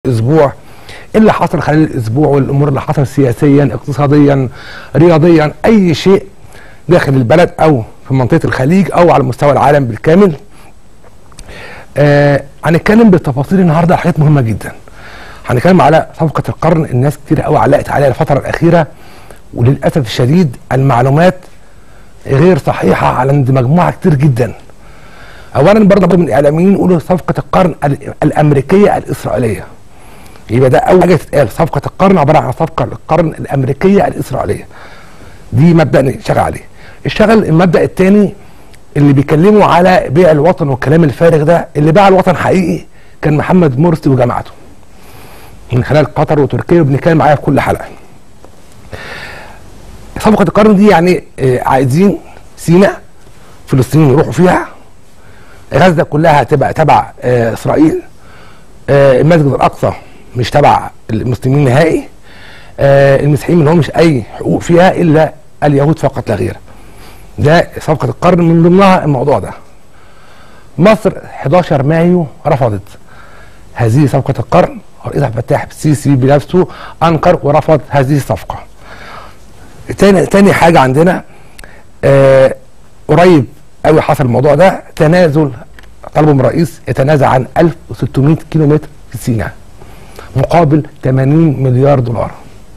اسبوع إيه اللي حصل خلال الاسبوع والامور اللي حصل سياسيا اقتصاديا رياضيا اي شيء داخل البلد او في منطقه الخليج او على مستوى العالم بالكامل آه هنتكلم بالتفاصيل النهارده على حاجات مهمه جدا هنتكلم على صفقه القرن الناس كتير قوي علقت عليها الفتره الاخيره وللاسف الشديد المعلومات غير صحيحه عند مجموعه كتير جدا اولا برضه من الاعلاميين يقولوا صفقه القرن ال- الامريكيه الاسرائيليه يبقى ده اول حاجه تتقال صفقه القرن عباره عن صفقه القرن الامريكيه الاسرائيليه دي مبدا نشتغل عليه اشتغل المبدا الثاني اللي بيكلموا على بيع الوطن والكلام الفارغ ده اللي باع الوطن حقيقي كان محمد مرسي وجماعته من خلال قطر وتركيا وبنتكلم معاها في كل حلقه صفقه القرن دي يعني آه، عايزين سيناء فلسطين يروحوا فيها غزه كلها هتبقى تبع آه، اسرائيل آه، المسجد الاقصى مش تبع المسلمين نهائي آه، المسيحيين ما لهمش اي حقوق فيها الا اليهود فقط لا غير ده صفقه القرن من ضمنها الموضوع ده مصر 11 مايو رفضت هذه صفقه القرن الرئيس عبد الفتاح السيسي بنفسه انكر ورفض هذه الصفقه تاني تاني حاجه عندنا آه قريب قوي حصل الموضوع ده تنازل طلبوا من الرئيس يتنازل عن 1600 كيلو متر في سيناء مقابل 80 مليار دولار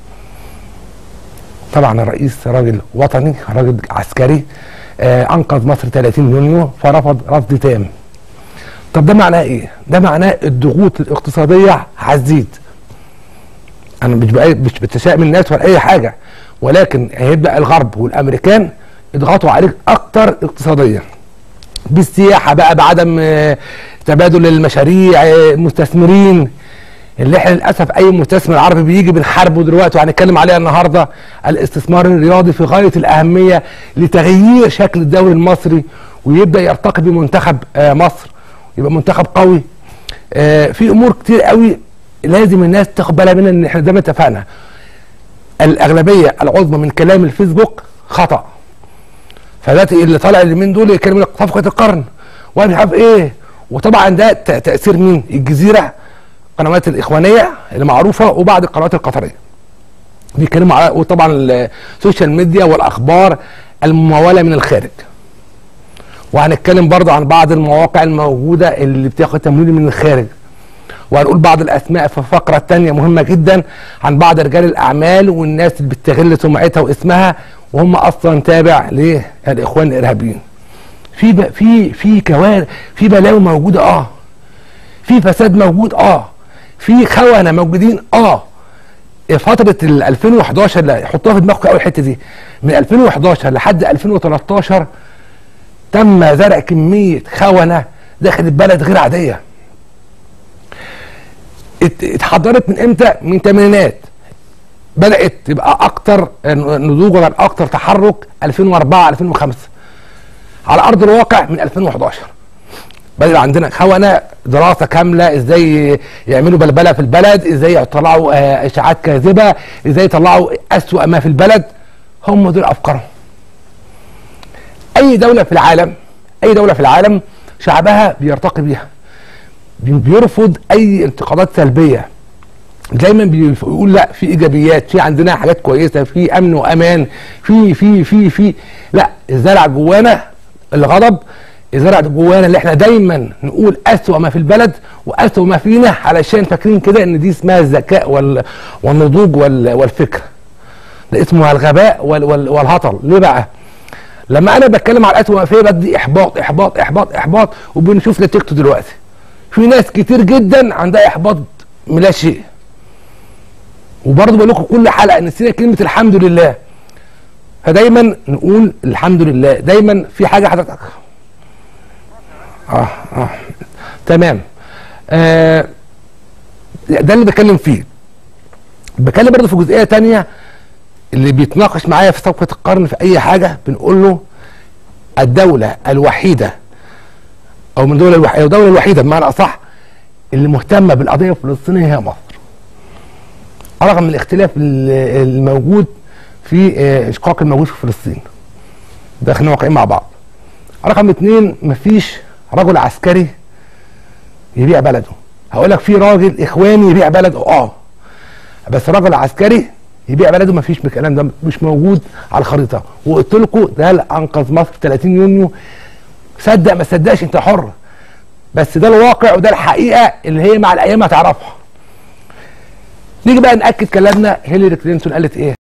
طبعا الرئيس راجل وطني راجل عسكري آه انقذ مصر 30 يونيو فرفض رفض تام طب ده معناه ايه ده معناه الضغوط الاقتصاديه هتزيد انا مش بقى مش بتشائم الناس ولا اي حاجه ولكن هيبدا الغرب والامريكان يضغطوا عليك اكتر اقتصاديا بالسياحه بقى بعدم آه، تبادل المشاريع آه، مستثمرين اللي احنا للاسف اي مستثمر عربي بيجي بنحاربه دلوقتي وهنتكلم عليها النهارده الاستثمار الرياضي في غايه الاهميه لتغيير شكل الدوري المصري ويبدا يرتقي بمنتخب آه، مصر يبقى منتخب قوي آه، في امور كتير قوي لازم الناس تاخد بالها منها ان احنا زي ما اتفقنا الاغلبيه العظمى من كلام الفيسبوك خطا فدلوقتي اللي طالع اليومين دول يتكلم لك صفقه القرن وانا مش عارف ايه وطبعا ده ت- تاثير مين؟ الجزيره قنوات الاخوانيه اللي معروفه وبعض القنوات القطريه. بيتكلموا على وطبعا السوشيال ميديا والاخبار المموله من الخارج. وهنتكلم برضه عن بعض المواقع الموجوده اللي بتاخد تمويل من الخارج. وهنقول بعض الاسماء في فقره تانية مهمه جدا عن بعض رجال الاعمال والناس اللي بتستغل سمعتها واسمها وهم اصلا تابع للاخوان الارهابيين. في ب... في في كوارث في بلاوي موجوده اه في فساد موجود اه في خونه موجودين اه فتره ال 2011 لا حطوها في دماغكم قوي الحته دي من 2011 لحد 2013 تم زرع كميه خونه داخل البلد غير عاديه ات- اتحضرت من امتى؟ من الثمانينات بدات تبقى اكتر نضوج ولا اكتر تحرك 2004 2005 على ارض الواقع من 2011 بدا يبقى عندنا خونه دراسه كامله ازاي يعملوا بلبله في البلد ازاي يطلعوا آه، اشاعات كاذبه ازاي يطلعوا اسوأ ما في البلد هم دول افكارهم اي دوله في العالم اي دوله في العالم شعبها بيرتقي بيها بي- بيرفض اي انتقادات سلبيه دايما بيقول لا في ايجابيات في عندنا حاجات كويسه في امن وامان في في في في لا زرع جوانا الغضب زرع جوانا اللي احنا دايما نقول اسوأ ما في البلد واسوأ ما فينا علشان فاكرين كده ان دي اسمها الذكاء وال والنضوج وال والفكر ده اسمه الغباء وال وال والهطل ليه بقى؟ لما انا بتكلم على الاسوأ ما فيا بدي احباط احباط احباط احباط وبنشوف نتيجته دلوقتي في ناس كتير جدا عندها احباط من لا شيء وبرضه بقول لكم كل حلقه نسينا كلمه الحمد لله فدايما نقول الحمد لله دايما في حاجه حضرتك اه اه تمام آه ده اللي بتكلم فيه بتكلم برضه في جزئيه تانية اللي بيتناقش معايا في صفقه القرن في اي حاجه بنقول له الدوله الوحيده او من الدول الوحيده الدوله الوحيده بمعنى اصح اللي مهتمه بالقضيه الفلسطينيه هي مصر رغم الاختلاف ال- الموجود في آه، اشقاق الموجود في فلسطين ده خلينا واقعين مع بعض رقم اتنين مفيش رجل عسكري يبيع بلده هقول لك في راجل اخواني يبيع بلده اه بس راجل عسكري يبيع بلده ما فيش الكلام ده مش موجود على الخريطه وقلت لكم ده اللي انقذ مصر 30 يونيو صدق ما صدقش انت حر بس ده الواقع وده الحقيقه اللي هي مع الايام هتعرفها نيجي بقى ناكد كلامنا هيلاري كلينتون قالت ايه